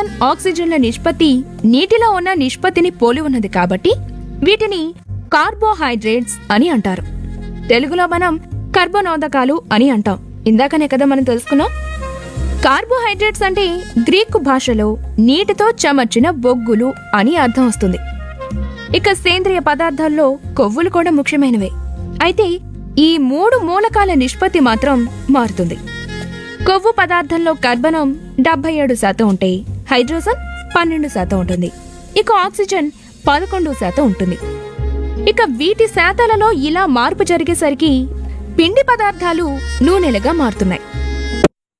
hydrogen ఆక్సిజన్ల నిష్పత్తి నీటిలో ఉన్న నిష్పత్తిని పోలి ఉన్నది కాబట్టి వీటిని కార్బోహైడ్రేట్స్ అని అంటారు తెలుగులో మనం కర్బనోదకాలు అని అంటాం ఇందాకనే కదా మనం తెలుసుకున్నాం కార్బోహైడ్రేట్స్ అంటే గ్రీకు భాషలో నీటితో చెమర్చిన బొగ్గులు అని అర్థం వస్తుంది ఇక సేంద్రియ పదార్థాల్లో కొవ్వులు కూడా ముఖ్యమైనవే అయితే ఈ మూడు మూలకాల నిష్పత్తి మాత్రం మారుతుంది కొవ్వు పదార్థంలో కర్బనం డెబ్బై ఏడు శాతం ఉంటే హైడ్రోజన్ పన్నెండు శాతం ఉంటుంది ఇక ఆక్సిజన్ పదకొండు శాతం ఉంటుంది ఇక వీటి శాతాలలో ఇలా మార్పు జరిగేసరికి పిండి పదార్థాలు నూనెలుగా మారుతున్నాయి